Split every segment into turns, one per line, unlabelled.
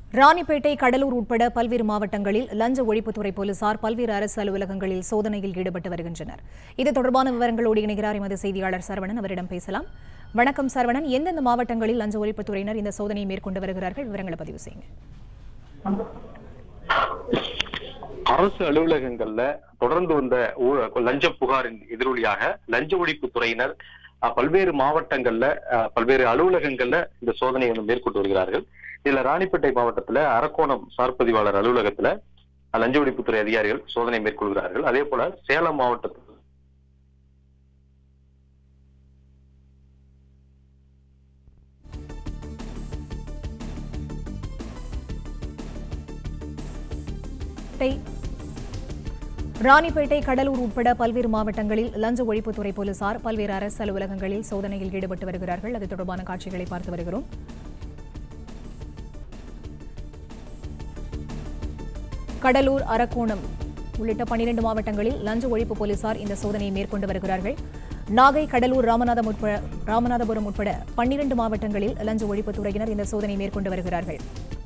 ராணிப்பேட்டை கடலூர் உட்பட பல்வேறு மாவட்டங்களில் லஞ்ச ஒழிப்புத்துறை போலீசார் பல்வேறு அரசு அலுவலகங்களில் சோதனையில் ஈடுபட்டு வருகின்றனர் இது தொடர்பான விவரங்களோடு இணைகிறார் எமது செய்தியாளர் சரவணன் அவரிடம் பேசலாம் வணக்கம் சரவணன் எந்தெந்த மாவட்டங்களில் லஞ்ச ஒழிப்புத்துறையினர் இந்த சோதனையை மேற்கொண்டு வருகிறார்கள் விவரங்களை பதிவு செய்யுங்க
அரசு அலுவலகங்கள்ல தொடர்ந்து வந்த ஊழ- லஞ்ச புகாரின் எதிரொலியாக லஞ்ச ஒழிப்பு துறையினர் அஹ், பல்வேறு மாவட்டங்கள்ல அஹ், பல்வேறு அலுவலகங்கள்ல இந்த சோதனையை வந்து மேற்கொண்டு வருகிறார்கள் இதுல ராணிப்பேட்டை மாவட்டத்துல அரக்கோணம் சார்பதிவாளர் அலுவலகத்துல அஹ், லஞ்ச ஒழிப்புத்துறை அதிகாரிகள் சோதனை மேற்கொள்கிறார்கள் அதே போல சேலம் மாவட்டத்தில்
ராணிப்பேட்டை ராணிப்பேட்டை கடலூர் உட்பட பல்வேறு மாவட்டங்களில் லஞ்ச ஒழிப்புத்துறை போலீசார் பல்வேறு அரசு அலுவலகங்களில் சோதனையில் ஈடுபட்டு வருகிறார்கள் அது தொடர்பான காட்சிகளை பார்த்து வருகிறோம் கடலூர் அரக்கோணம் உள்ளிட்ட பனிரெண்டு மாவட்டங்களில் லஞ்ச ஒழிப்பு போலீசார் இந்த சோதனையை மேற்கொண்டு வருகிறார்கள் நாகை கடலூர் ராமநாதம் உட்பட ராமநாதபுரம் உட்பட பன்னிரண்டு மாவட்டங்களில் லஞ்ச ஒழிப்புத்துறையினர் இந்த சோதனை மேற்கொண்டு வருகிறார்கள்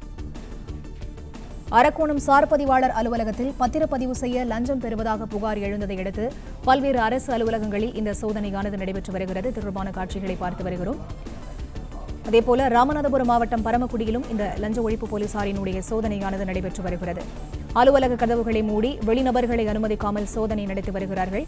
அரக்கோணம் சார் பதிவாளர் அலுவலகத்தில் பத்திரப்பதிவு செய்ய லஞ்சம் பெறுவதாக புகார் எழுந்ததை அடுத்து பல்வேறு அரசு அலுவலகங்களில் இந்த சோதனையானது நடைபெற்று வருகிறது இது தொடர்பான காட்சிகளை பார்த்து வருகிறோம் அதேபோல ராமநாதபுரம் மாவட்டம் பரமக்குடியிலும் இந்த லஞ்ச ஒழிப்பு போலீசாரினுடைய சோதனையானது நடைபெற்று வருகிறது அலுவலக கதவுகளை மூடி வெளிநபர்களை அனுமதிக்காமல் சோதனை நடத்தி வருகிறார்கள்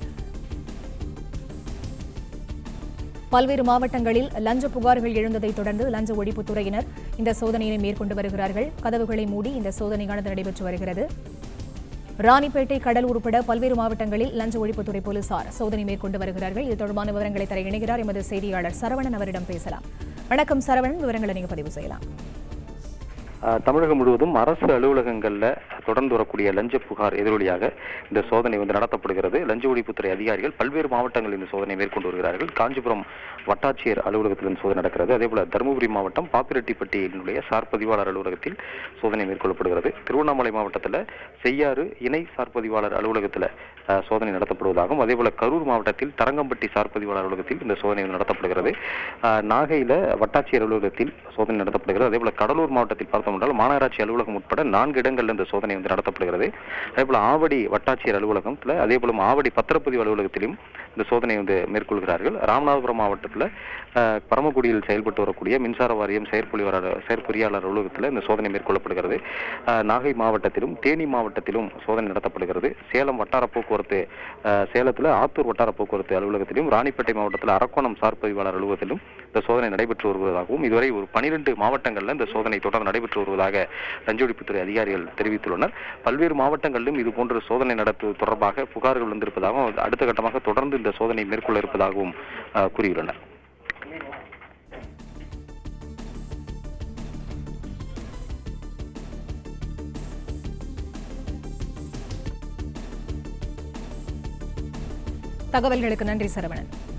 பல்வேறு மாவட்டங்களில் லஞ்ச புகார்கள் எழுந்ததைத் தொடர்ந்து லஞ்ச ஒழிப்புத்துறையினர் இந்த சோதனையினை மேற்கொண்டு வருகிறார்கள் கதவுகளை மூடி இந்த சோதனையானது நடைபெற்று வருகிறது ராணிப்பேட்டை கடலூர் உட்பட பல்வேறு மாவட்டங்களில் லஞ்ச ஒழிப்புத்துறை போலீசார் சோதனை மேற்கொண்டு வருகிறார்கள் இது தொடர்பான விவரங்களை தர இணைகிறார் எமது செய்தியாளர் சரவணன் அவரிடம் பேசலாம் வணக்கம் சரவணன் விவரங்களை நீங்க பதிவு செய்யலாம்
அஹ், தமிழகம் முழுவதும் அரசு அலுவலகங்கள்ல தொடர்ந்து வரக்கூடிய லஞ்ச புகார் எதிரொலியாக இந்த சோதனை வந்து நடத்தப்படுகிறது லஞ்ச ஒழிப்புத்துறை அதிகாரிகள் பல்வேறு மாவட்டங்களில் இந்த சோதனை மேற்கொண்டு வருகிறார்கள் காஞ்சிபுரம் வட்டாட்சியர் அலுவலகத்தில் இந்த சோதனை நடக்கிறது அதே போல தருமபுரி மாவட்டம் பாப்பிரெட்டிப்பட்டியினுடைய சார் பதிவாளர் அலுவலகத்தில் சோதனை மேற்கொள்ளப்படுகிறது திருவண்ணாமலை மாவட்டத்தில் செய்யாறு இணை சார் பதிவாளர் அலுவலகத்தில் அஹ், சோதனை நடத்தப்படுவதாகவும் அதே போல கரூர் மாவட்டத்தில் தரங்கம்பட்டி சார் பதிவாளர் அலுவலகத்தில் இந்த சோதனை வந்து நடத்தப்படுகிறது அஹ், நாகையில வட்டாட்சியர் அலுவலகத்தில் சோதனை நடத்தப்படுகிறது அதே போல கடலூர் மாவட்டத்தில் பார்த்தோம் என்றால் மாநகராட்சி அலுவலகம் உட்பட நான்கு இடங்களில் இந்த சோதனை வந்து நடத்தப்படுகிறது அதே போல ஆவடி வட்டாட்சியர் அலுவலகத்தில் அதே போல ஆவடி பத்திரப்பதிவு அலுவலகத்திலும் இந்த சோதனை வந்து மேற்கொள்கிறார்கள் ராமநாதபுரம் மாவட்டத்தில் அஹ், பரமக்குடியில் செயல்பட்டு வரக்கூடிய மின்சார வாரியம் செயற்பொழிவாளர் செயற்பொறியாளர் அலுவலகத்தில் இந்த சோதனை மேற்கொள்ளப்படுகிறது அஹ், நாகை மாவட்டத்திலும் தேனி மாவட்டத்திலும் சோதனை நடத்தப்படுகிறது சேலம் வட்டார போக்குவரத்து அஹ், சேலத்தில் ஆத்தூர் வட்டார போக்குவரத்து அலுவலகத்திலும் ராணிப்பேட்டை மாவட்டத்தில் அரக்கோணம் சார் பதிவாளர் அலுவலகத்திலும் இந்த சோதனை நடைபெற்று வருவதாகவும் இதுவரை ஒரு பனிரெண்டு மாவட்டங்களில் இந்த சோதனை தொடர்ந்து நடைபெற்று வருவதாக லஞ்ச ஒழிப்புத்துறை அதிகாரிகள் தெரிவித்துள்ளனர் பல்வேறு மாவட்டங்களிலும் இது போன்ற சோதனை நடத்துவது தொடர்பாக புகார்கள் வந்திருப்பதாகவும் அடுத்த கட்டமாக தொடர்ந்து இந்த சோதனை மேற்கொள்ள இருப்பதாகவும் அஹ், கூறியுள்ளனர்
தகவல்களுக்கு நன்றி சரவணன்